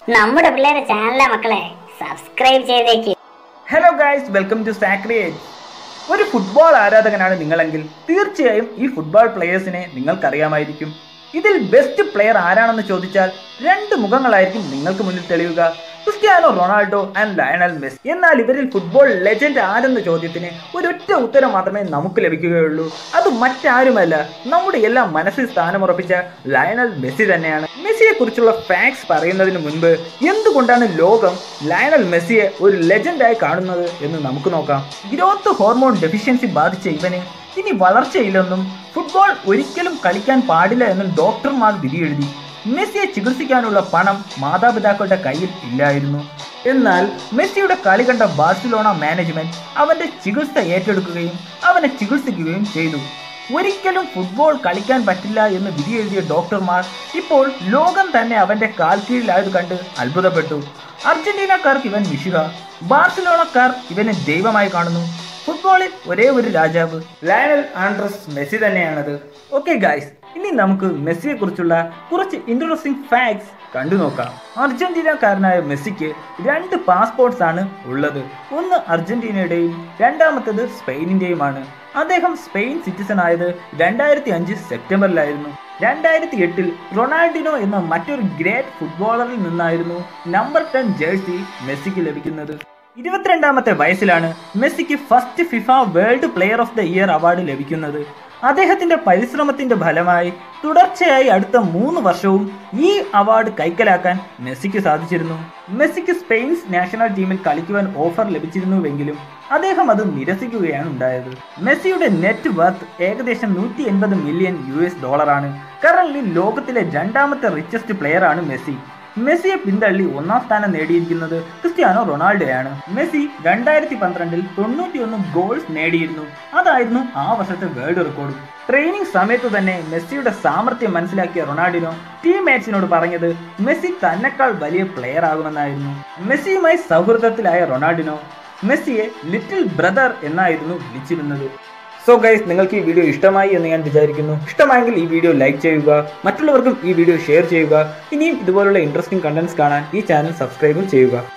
നമ്മുടെ പിള്ളേരെ ചാനലാ മക്കളെ സബ്സ്ക്രൈബ് ചെയ്തേക്ക് ഹലോ ഗൈസ് വെൽക്കം ടു സാക്രിയേറ്റ് ഒരു ഫുട്ബോൾ ആരാധകനാണ് നിങ്ങളെങ്കിൽ തീർച്ചയായും ഈ ഫുട്ബോൾ പ്ലെയേഴ്സിനെ നിങ്ങൾക്കറിയാമായിരിക്കും ഇതിൽ ബെസ്റ്റ് പ്ലെയർ ആരാണെന്ന് ചോദിച്ചാൽ രണ്ട് മുഖങ്ങളായിരിക്കും നിങ്ങൾക്ക് മുന്നിൽ തെളിയുക Cristiano Ronaldo and Lionel Messi എന്നാൽ ഇവരിൽ ഫുട്ബോൾ ലെജൻഡ് ആരെന്ന ചോദ്യത്തിന് ഒരൊറ്റ ഉത്തരം മാത്രമേ നമുക്ക് ലഭിക്കുകയുള്ളൂ അത് മറ്റാരുമല്ല നമ്മുടെ എല്ലാം മനസ്സിൽ സ്ഥാനമുറപ്പിച്ച ലയണൽ മെസ്സി തന്നെയാണ് മെസ്സിയെ കുറിച്ചുള്ള ഫാക്ട്സ് പറയുന്നതിന് മുൻപ് എന്തുകൊണ്ടാണ് ലോകം ലയണൽ മെസ്സിയെ ഒരു ലെജൻഡായി കാണുന്നത് എന്ന് നമുക്ക് നോക്കാം ഗ്രോത്ത് ഹോർമോൺ ഡെഫിഷ്യൻസി ബാധിച്ച ഇവന് ഇനി വളർച്ചയില്ലെന്നും ഫുട്ബോൾ ഒരിക്കലും കളിക്കാൻ പാടില്ല എന്നും ഡോക്ടർമാർ വിധി എഴുതി മെസ്സിയെ ചികിത്സിക്കാനുള്ള പണം മാതാപിതാക്കളുടെ കയ്യിൽ ഇല്ലായിരുന്നു എന്നാൽ മെസ്സിയുടെ കളി കണ്ട ബാഴ്സലോണ മാനേജ്മെന്റ് അവന്റെ ചികിത്സ ഏറ്റെടുക്കുകയും അവനെ ചികിത്സിക്കുകയും ചെയ്തു ഒരിക്കലും ഫുട്ബോൾ കളിക്കാൻ പറ്റില്ല എന്ന് വിധി എഴുതിയ ഡോക്ടർമാർ ഇപ്പോൾ ലോകം തന്നെ അവന്റെ കാൽ കീഴിലായത് കണ്ട് അത്ഭുതപ്പെട്ടു അർജന്റീനക്കാർക്ക് ഇവൻ മിശുക ബാർസലോണക്കാർ ഇവനെ ദൈവമായി കാണുന്നു ഫുട്ബോളിൽ ഒരേ ഒരു രാജാവ് ലയണൽ ആൻഡ്രസ് മെസ്സി തന്നെയാണത് ഓക്കെ ഗായ്സ് ഇനി നമുക്ക് മെസ്സിയെ കുറിച്ചുള്ള കുറച്ച് ഇൻട്രസ്റ്റിംഗ് ഫാക്ട്സ് കണ്ടു നോക്കാം അർജന്റീനക്കാരനായ മെസ്സിക്ക് രണ്ട് പാസ്പോർട്ട്സ് ആണ് ഉള്ളത് ഒന്ന് അർജന്റീനയുടെയും രണ്ടാമത്തേത് സ്പെയിനിന്റെയുമാണ് അദ്ദേഹം സ്പെയിൻ സിറ്റിസൺ ആയത് രണ്ടായിരത്തി അഞ്ച് സെപ്റ്റംബറിലായിരുന്നു രണ്ടായിരത്തി എട്ടിൽ റൊണാൾഡിനോ എന്ന മറ്റൊരു ഗ്രേറ്റ് ഫുട്ബോളറിൽ നിന്നായിരുന്നു നമ്പർ ടെൻ ജേഴ്സി മെസ്സിക്ക് ലഭിക്കുന്നത് ഇരുപത്തിരണ്ടാമത്തെ വയസ്സിലാണ് മെസ്സിക്ക് first FIFA World Player of the Year award ലഭിക്കുന്നത് അദ്ദേഹത്തിന്റെ പരിശ്രമത്തിന്റെ ഫലമായി തുടർച്ചയായി അടുത്ത മൂന്ന് വർഷവും ഈ അവാർഡ് കൈക്കലാക്കാൻ മെസ്സിക്ക് സാധിച്ചിരുന്നു മെസ്സിക്ക് സ്പെയിൻസ് നാഷണൽ ടീമിൽ കളിക്കുവാൻ ഓഫർ ലഭിച്ചിരുന്നുവെങ്കിലും അദ്ദേഹം അത് നിരസിക്കുകയാണ് ഉണ്ടായത് മെസ്സിയുടെ നെറ്റ് വർത്ത് ഏകദേശം നൂറ്റി എൺപത് മില്യൺ യു എസ് ഡോളറാണ് കറന്റ് ലോകത്തിലെ രണ്ടാമത്തെ റിച്ചസ്റ്റ് പ്ലെയർ ആണ് മെസ്സി മെസ്സിയെ പിന്തള്ളി ഒന്നാം സ്ഥാനം നേടിയിരിക്കുന്നത് ക്രിസ്ത്യാനോ റൊണാൾഡോയാണ് മെസ്സി രണ്ടായിരത്തി പന്ത്രണ്ടിൽ തൊണ്ണൂറ്റിയൊന്ന് ഗോൾസ് നേടിയിരുന്നു അതായിരുന്നു ആ വർഷത്തെ വേൾഡ് റെക്കോർഡ് ട്രെയിനിങ് സമയത്ത് തന്നെ മെസ്സിയുടെ സാമർഥ്യം മനസ്സിലാക്കിയ റൊണാൾഡിനോ ടീംമേറ്റ്സിനോട് പറഞ്ഞത് മെസ്സി തന്നെക്കാൾ വലിയ പ്ലെയർ ആകുമെന്നായിരുന്നു മെസ്സിയുമായി സൗഹൃദത്തിലായ റൊണാൾഡിനോ മെസ്സിയെ ലിറ്റിൽ ബ്രദർ എന്നായിരുന്നു വിളിച്ചിരുന്നത് സോ ഗൈസ് നിങ്ങൾക്ക് ഈ വീഡിയോ ഇഷ്ടമായി എന്ന് ഞാൻ വിചാരിക്കുന്നു ഇഷ്ടമായെങ്കിൽ ഈ വീഡിയോ ലൈക്ക് ചെയ്യുക മറ്റുള്ളവർക്കും ഈ വീഡിയോ ഷെയർ ചെയ്യുക ഇനിയും ഇതുപോലുള്ള ഇൻട്രസ്റ്റിംഗ് കണ്ടന്റ്സ് കാണാൻ ഈ ചാനൽ സബ്സ്ക്രൈബും ചെയ്യുക